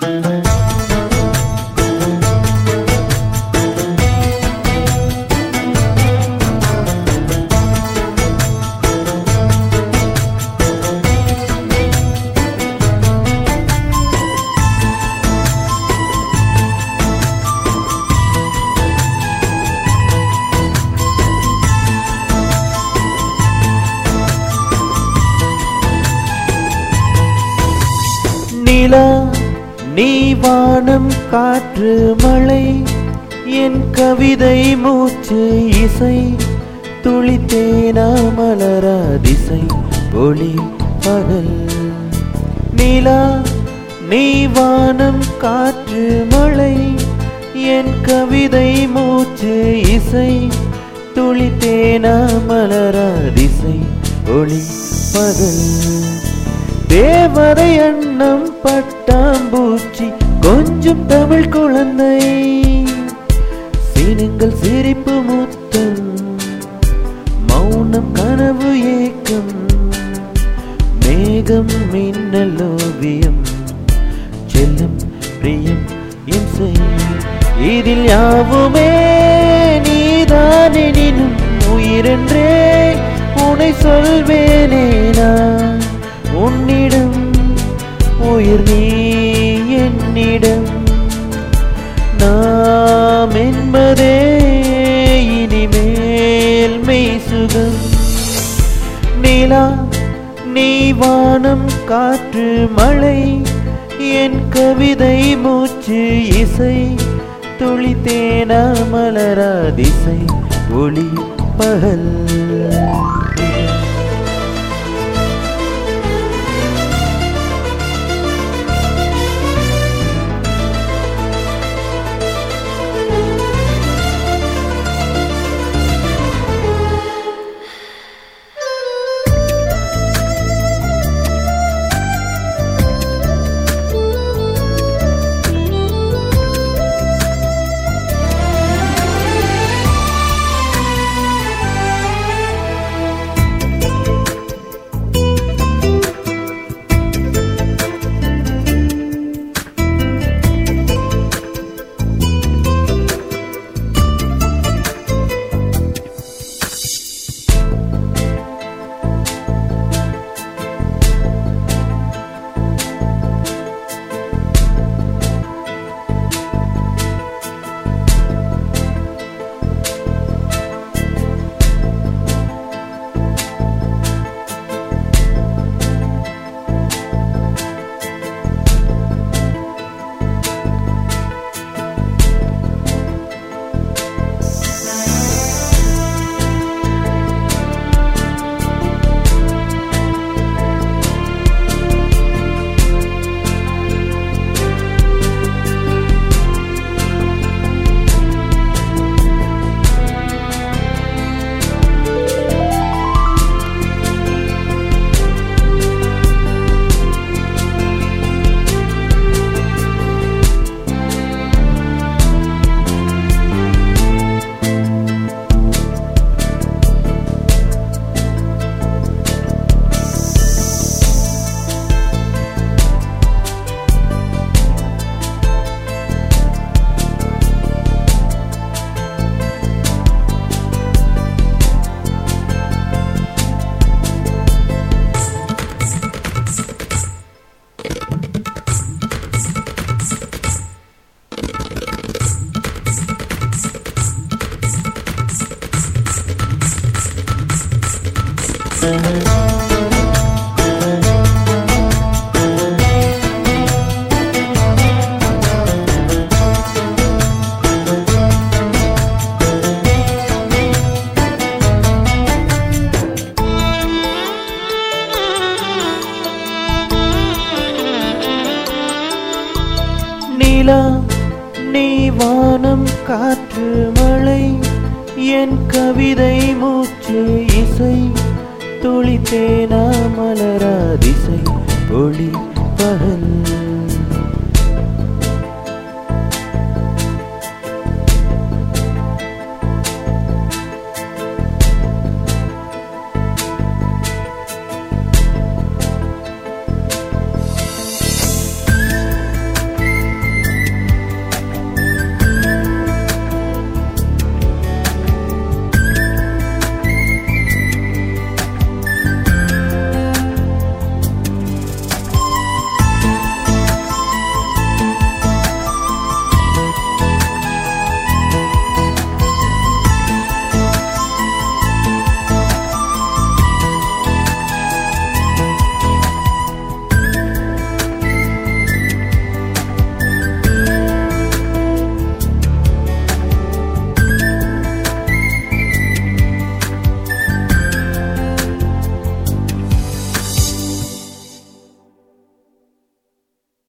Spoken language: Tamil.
நிலா நீ வானம் காற்று மழை என் கவிதை மூச்சு இசை துளித்தேனா மலரா திசை ஒளி பகல் நிலா நீ வானம் காற்று மழை என் கவிதை மூச்சு இசை துளித்தேனா மலரா திசை ஒளி பகல் தேவதை அன்னம் பட்டாம்பூச்சி கொஞ்சம் தமிழ் குழந்தை சீனுங்கள் சிரிப்பு முத்தம் மௌனம் கனவு ஏக்கம் மேகம் மின்னல் ஓவியம் செல்லும் பிரியம் இம்சை இதில் யாவுமே நீதானெனினும் உயிரென்றே உனை சொல்வேனே நான் உன்னிடம் உயிர் நீ என்னிடம் நாம் என்பதே இனிமேல் மெய் சுகம் நிலா நீ வானம் காற்று மழை என் கவிதை மூச்சு இசை துளித்தேனா மலரா திசை ஒளி பகல் நிலா நீ வானம் காற்று மழை என் கவிதை மூச்சு இசை துளித்தேனா மலரா திசை ஒளி பகல்